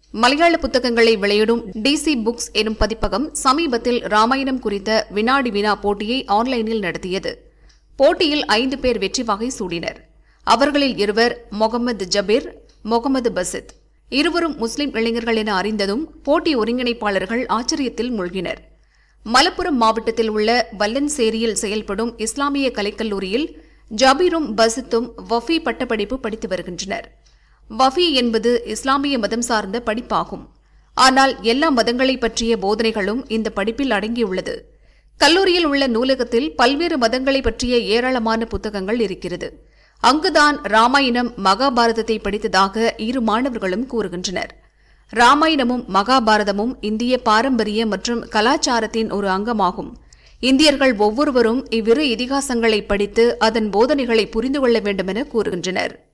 மலையாள புத்தகங்களை வெளியிடும் டிசி புக்ஸ் எனும் பதிப்பகம் சமீபத்தில் ராமாயணம் குறித்த வினாடி வினா போட்டியை ஆன்லைனில் நடத்தியது போட்டியில் ஐந்து பேர் வெற்றி வகை சூடினர் அவர்களில் இருவர் முகமது ஜபீர் முகமது பசித் இருவரும் முஸ்லிம் இளைஞர்கள் என அறிந்ததும் போட்டி ஒருங்கிணைப்பாளர்கள் ஆச்சரியத்தில் மூழ்கினர் மலப்புரம் மாவட்டத்தில் உள்ள வல்லன்சேரியில் செயல்படும் இஸ்லாமிய கலைக்கல்லூரியில் ஜபீரும் பசித்தும் வஃபி பட்டப்படிப்பு படித்து வருகின்றனர் வஃபி என்பது இஸ்லாமிய மதம் சார்ந்த படிப்பாகும் ஆனால் எல்லா மதங்களை பற்றிய போதனைகளும் இந்த படிப்பில் அடங்கியுள்ளது கல்லூரியில் உள்ள நூலகத்தில் பல்வேறு மதங்களை பற்றிய ஏராளமான புத்தகங்கள் இருக்கிறது அங்குதான் ராமாயணம் மகாபாரதத்தை படித்ததாக இரு மாணவர்களும் கூறுகின்றனர் ராமாயணமும் மகாபாரதமும் இந்திய பாரம்பரிய மற்றும் கலாச்சாரத்தின் ஒரு அங்கமாகும் இந்தியர்கள் ஒவ்வொருவரும் இவ்விரு இதிகாசங்களை படித்து அதன் போதனைகளை புரிந்து கொள்ள வேண்டுமென கூறுகின்றனர்